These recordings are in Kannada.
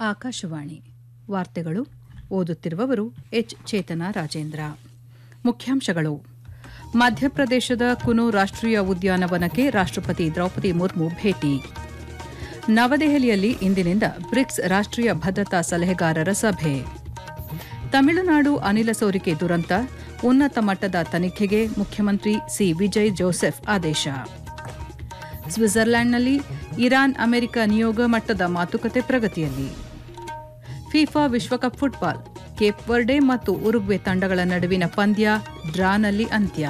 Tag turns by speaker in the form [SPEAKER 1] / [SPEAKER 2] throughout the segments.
[SPEAKER 1] ಆಕಾಶವಾಣಿ ವಾರ್ತೆಗಳು ಓದುತ್ತಿರುವವರು ಎಚ್ ಚೇತನ ರಾಜೇಂದ್ರ ಮುಖ್ಯಾಂಶಗಳು ಮಧ್ಯಪ್ರದೇಶದ ಕುನು ರಾಷ್ಟ್ರೀಯ ಉದ್ಯಾನವನಕ್ಕೆ ರಾಷ್ಟ್ರಪತಿ ದ್ರೌಪದಿ ಮುರ್ಮು ಭೇಟಿ ನವದೆಹಲಿಯಲ್ಲಿ ಇಂದಿನಿಂದ ಬ್ರಿಕ್ಸ್ ರಾಷ್ಟ್ರೀಯ ಭದ್ರತಾ ಸಲಹೆಗಾರರ ಸಭೆ ತಮಿಳುನಾಡು ಅನಿಲ ಸೋರಿಕೆ ದುರಂತ ಉನ್ನತ ಮಟ್ಟದ ತನಿಖೆಗೆ ಮುಖ್ಯಮಂತ್ರಿ ಸಿ ವಿಜಯ್ ಜೋಸೆಫ್ ಆದೇಶ ಸ್ವಿಟ್ಜರ್ಲೆಂಡ್ನಲ್ಲಿ ಇರಾನ್ ಅಮೆರಿಕ ನಿಯೋಗ ಮಟ್ಟದ ಮಾತುಕತೆ ಪ್ರಗತಿಯಲ್ಲಿ ಫಿಫಾ ವಿಶ್ವಕಪ್ ಫುಟ್ಬಾಲ್ ಕೇಪ್ ವರ್ಡೆ ಮತ್ತು ಉರುಗ್ವೆ ತಂಡಗಳ ನಡುವಿನ ಪಂದ್ಯ ಡ್ರಾನಲ್ಲಿ ಅಂತ್ಯ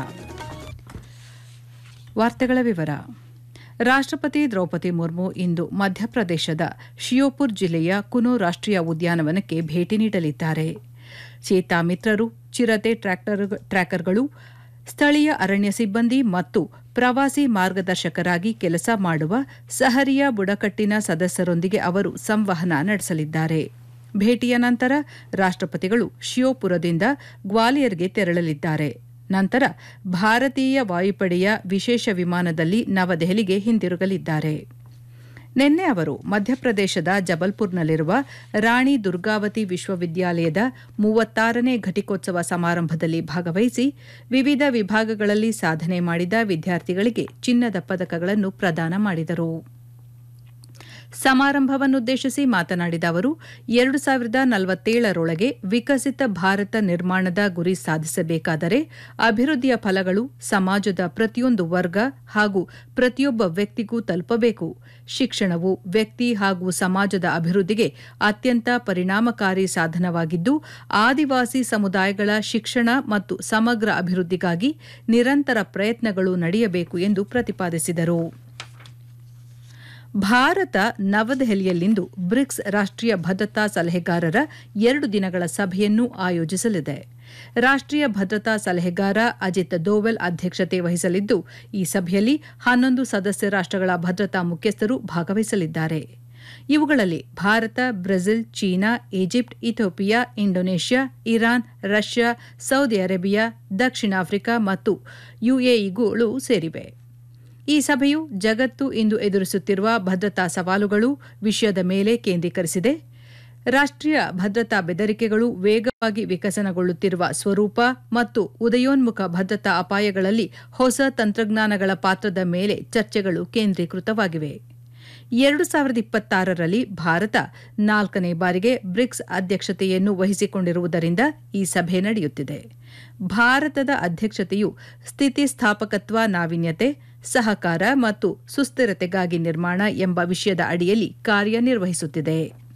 [SPEAKER 1] ವಾರ್ತೆಗಳ ವಿವರ ರಾಷ್ಟ್ರಪತಿ ದ್ರೌಪದಿ ಮುರ್ಮು ಇಂದು ಮಧ್ಯಪ್ರದೇಶದ ಶಿಯೋಪುರ್ ಜಿಲ್ಲೆಯ ಕುನು ರಾಷ್ಟ್ರೀಯ ಉದ್ಯಾನವನಕ್ಕೆ ಭೇಟಿ ನೀಡಲಿದ್ದಾರೆ ಚೇತಾ ಮಿತ್ರರು ಚಿರತೆ ಟ್ರ್ಯಾಕರ್ಗಳು ಸ್ಥಳೀಯ ಅರಣ್ಯ ಸಿಬ್ಬಂದಿ ಮತ್ತು ಪ್ರವಾಸಿ ಮಾರ್ಗದರ್ಶಕರಾಗಿ ಕೆಲಸ ಮಾಡುವ ಸಹರಿಯ ಬುಡಕಟ್ಟಿನ ಸದಸ್ಯರೊಂದಿಗೆ ಅವರು ಸಂವಹನ ನಡೆಸಲಿದ್ದಾರೆ ಭೇಟಿಯ ನಂತರ ರಾಷ್ಟ್ರಪತಿಗಳು ಶಿಯೋಪುರದಿಂದ ಗ್ವಾಲಿಯರ್ಗೆ ತೆರಳಲಿದ್ದಾರೆ ನಂತರ ಭಾರತೀಯ ವಾಯುಪಡೆಯ ವಿಶೇಷ ವಿಮಾನದಲ್ಲಿ ನವದೆಹಲಿಗೆ ಹಿಂದಿರುಗಲಿದ್ದಾರೆ ನಿನ್ನೆ ಅವರು ಮಧ್ಯಪ್ರದೇಶದ ಜಬಲ್ಪುರ್ನಲ್ಲಿರುವ ರಾಣಿ ದುರ್ಗಾವತಿ ವಿಶ್ವವಿದ್ಯಾಲಯದ ಮೂವತ್ತಾರನೇ ಘಟಿಕೋತ್ಸವ ಸಮಾರಂಭದಲ್ಲಿ ಭಾಗವಹಿಸಿ ವಿವಿಧ ವಿಭಾಗಗಳಲ್ಲಿ ಸಾಧನೆ ಮಾಡಿದ ವಿದ್ಯಾರ್ಥಿಗಳಿಗೆ ಚಿನ್ನದ ಪದಕಗಳನ್ನು ಪ್ರದಾನ ಮಾಡಿದರು ಸಮಾರಂಭವನ್ನುದ್ದೇಶಿಸಿ ಮಾತನಾಡಿದ ಅವರು ಎರಡು ಸಾವಿರದ ನಲವತ್ತೇಳರೊಳಗೆ ವಿಕಸಿತ ಭಾರತ ನಿರ್ಮಾಣದ ಗುರಿ ಸಾಧಿಸಬೇಕಾದರೆ ಅಭಿವೃದ್ಧಿಯ ಫಲಗಳು ಸಮಾಜದ ಪ್ರತಿಯೊಂದು ವರ್ಗ ಹಾಗೂ ಪ್ರತಿಯೊಬ್ಬ ವ್ಯಕ್ತಿಗೂ ತಲುಪಬೇಕು ಶಿಕ್ಷಣವು ವ್ಯಕ್ತಿ ಹಾಗೂ ಸಮಾಜದ ಅಭಿವೃದ್ಧಿಗೆ ಅತ್ಯಂತ ಪರಿಣಾಮಕಾರಿ ಸಾಧನವಾಗಿದ್ದು ಆದಿವಾಸಿ ಸಮುದಾಯಗಳ ಶಿಕ್ಷಣ ಮತ್ತು ಸಮಗ್ರ ಅಭಿವೃದ್ಧಿಗಾಗಿ ನಿರಂತರ ಪ್ರಯತ್ನಗಳು ನಡೆಯಬೇಕು ಎಂದು ಪ್ರತಿಪಾದಿಸಿದರು ಭಾರತ ನವದೆಹಲಿಯಲ್ಲಿಂದು ಬ್ರಿಕ್ಸ್ ರಾಷ್ಟ್ರೀಯ ಭದ್ರತಾ ಸಲಹೆಗಾರರ ಎರಡು ದಿನಗಳ ಸಭೆಯನ್ನು ಆಯೋಜಿಸಲಿದೆ ರಾಷ್ಟ್ರೀಯ ಭದ್ರತಾ ಸಲಹೆಗಾರ ಅಜಿತ್ ದೋವೆಲ್ ಅಧ್ಯಕ್ಷತೆ ವಹಿಸಲಿದ್ದು ಈ ಸಭೆಯಲ್ಲಿ ಹನ್ನೊಂದು ಸದಸ್ಯ ರಾಷ್ಟ್ರಗಳ ಭದ್ರತಾ ಮುಖ್ಯಸ್ಥರು ಭಾಗವಹಿಸಲಿದ್ದಾರೆ ಇವುಗಳಲ್ಲಿ Bharat Brazil China Egypt Ethiopia Indonesia Iran Russia Saudi Arabia ದಕ್ಷಿಣ ಆಫ್ರಿಕಾ ಮತ್ತು ಯುಎಇಗಳು ಸೇರಿವೆ ಈ ಸಭೆಯು ಜಗತ್ತು ಇಂದು ಎದುರಿಸುತ್ತಿರುವ ಭದ್ರತಾ ಸವಾಲುಗಳು ವಿಷಯದ ಮೇಲೆ ಕೇಂದ್ರೀಕರಿಸಿದೆ ರಾಷ್ಟ್ರೀಯ ಭದ್ರತಾ ಬೆದರಿಕೆಗಳು ವೇಗವಾಗಿ ವಿಕಸನಗೊಳ್ಳುತ್ತಿರುವ ಸ್ವರೂಪ ಮತ್ತು ಉದಯೋನ್ಮುಖ ಭದ್ರತಾ ಅಪಾಯಗಳಲ್ಲಿ ಹೊಸ ತಂತ್ರಜ್ಞಾನಗಳ ಪಾತ್ರದ ಮೇಲೆ ಚರ್ಚೆಗಳು ಕೇಂದ್ರೀಕೃತವಾಗಿವೆ ಎರಡು ಸಾವಿರದ ಇಪ್ಪತ್ತಾರರಲ್ಲಿ ಭಾರತ ನಾಲ್ಕನೇ ಬಾರಿಗೆ ಬ್ರಿಕ್ಸ್ ಅಧ್ಯಕ್ಷತೆಯನ್ನು ವಹಿಸಿಕೊಂಡಿರುವುದರಿಂದ ಈ ಸಭೆ ನಡೆಯುತ್ತಿದೆ ಭಾರತದ ಅಧ್ಯಕ್ಷತೆಯು ಸ್ಥಿತಿಸ್ಥಾಪಕತ್ವ ನಾವೀನ್ಯತೆ ಸಹಕಾರ ಮತ್ತು ಸುಸ್ಥಿರತೆಗಾಗಿ ನಿರ್ಮಾಣ ಎಂಬ ವಿಷಯದ ಅಡಿಯಲ್ಲಿ ಕಾರ್ಯನಿರ್ವಹಿಸುತ್ತಿದೆ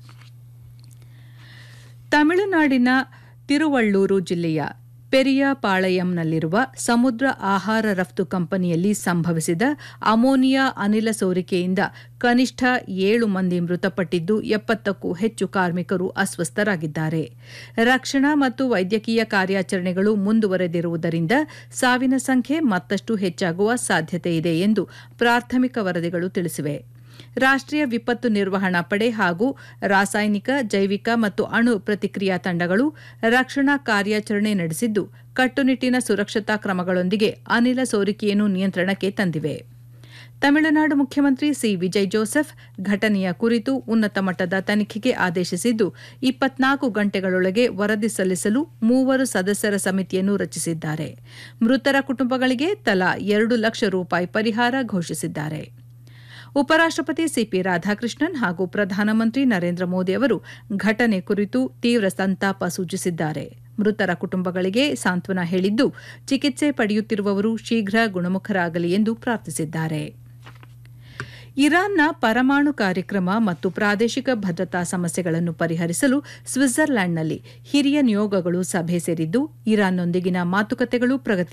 [SPEAKER 1] ತಮಿಳುನಾಡಿನ ತಿರುವಳ್ಳೂರು ಜಿಲ್ಲೆಯ ಪೆರಿಯಾಪಾಳಯಂನಲ್ಲಿರುವ ಸಮುದ್ರ ಆಹಾರ ರಫ್ತು ಕಂಪನಿಯಲ್ಲಿ ಸಂಭವಿಸಿದ ಅಮೋನಿಯಾ ಅನಿಲ ಸೋರಿಕೆಯಿಂದ ಕನಿಷ್ಠ ಏಳು ಮಂದಿ ಮೃತಪಟ್ಟಿದ್ದು ಎಪ್ಪತ್ತಕ್ಕೂ ಹೆಚ್ಚು ಕಾರ್ಮಿಕರು ಅಸ್ವಸ್ಥರಾಗಿದ್ದಾರೆ ರಕ್ಷಣಾ ಮತ್ತು ವೈದ್ಯಕೀಯ ಕಾರ್ಯಾಚರಣೆಗಳು ಮುಂದುವರೆದಿರುವುದರಿಂದ ಸಾವಿನ ಸಂಖ್ಯೆ ಮತ್ತಷ್ಟು ಹೆಚ್ಚಾಗುವ ಸಾಧ್ಯತೆಯಿದೆ ಎಂದು ಪ್ರಾಥಮಿಕ ವರದಿಗಳು ತಿಳಿಸಿವೆ ರಾಷ್ಟ್ರೀಯ ವಿಪತ್ತು ನಿರ್ವಹಣಾ ಪಡೆ ಹಾಗೂ ರಾಸಾಯನಿಕ ಜೈವಿಕ ಮತ್ತು ಅಣು ಪ್ರತಿಕ್ರಿಯಾ ತಂಡಗಳು ರಕ್ಷಣಾ ಕಾರ್ಯಾಚರಣೆ ನಡೆಸಿದ್ದು ಕಟ್ಟುನಿಟ್ಟಿನ ಸುರಕ್ಷತಾ ಕ್ರಮಗಳೊಂದಿಗೆ ಅನಿಲ ಸೋರಿಕೆಯನ್ನು ನಿಯಂತ್ರಣಕ್ಕೆ ತಂದಿವೆ ತಮಿಳುನಾಡು ಮುಖ್ಯಮಂತ್ರಿ ಸಿ ವಿಜಯ್ ಜೋಸೆಫ್ ಘಟನೆಯ ಕುರಿತು ಉನ್ನತ ಮಟ್ಟದ ತನಿಖೆಗೆ ಆದೇಶಿಸಿದ್ದು ಇಪ್ಪತ್ನಾಲ್ಕು ಗಂಟೆಗಳೊಳಗೆ ವರದಿ ಸಲ್ಲಿಸಲು ಮೂವರು ಸದಸ್ಯರ ಸಮಿತಿಯನ್ನು ರಚಿಸಿದ್ದಾರೆ ಮೃತರ ಕುಟುಂಬಗಳಿಗೆ ತಲಾ ಎರಡು ಲಕ್ಷ ರೂಪಾಯಿ ಪರಿಹಾರ ಘೋಷಿಸಿದ್ದಾರೆ ಉಪರಾಷ್ಟಪತಿ ಸಿಪಿ ರಾಧಾಕೃಷ್ಣನ್ ಹಾಗೂ ಪ್ರಧಾನಮಂತ್ರಿ ನರೇಂದ್ರ ಮೋದಿ ಅವರು ಘಟನೆ ಕುರಿತು ತೀವ್ರ ಸಂತಾಪ ಸೂಚಿಸಿದ್ದಾರೆ ಮೃತರ ಕುಟುಂಬಗಳಿಗೆ ಸಾಂತ್ವನ ಹೇಳಿದ್ದು ಚಿಕಿತ್ಸೆ ಪಡೆಯುತ್ತಿರುವವರು ಶೀಘ್ರ ಗುಣಮುಖರಾಗಲಿ ಎಂದು ಪ್ರಾರ್ಥಿಸಿದ್ದಾರೆ ಇರಾನ್ನ ಪರಮಾಣು ಕಾರ್ಯಕ್ರಮ ಮತ್ತು ಪ್ರಾದೇಶಿಕ ಭದ್ರತಾ ಸಮಸ್ಯೆಗಳನ್ನು ಪರಿಹರಿಸಲು ಸ್ವಿಟ್ಜರ್ಲೆಂಡ್ನಲ್ಲಿ ಹಿರಿಯ ನಿಯೋಗಗಳು ಸಭೆ ಸೇರಿದ್ದು ಇರಾನ್ನೊಂದಿಗಿನ ಮಾತುಕತೆಗಳು ಪ್ರಗತಿ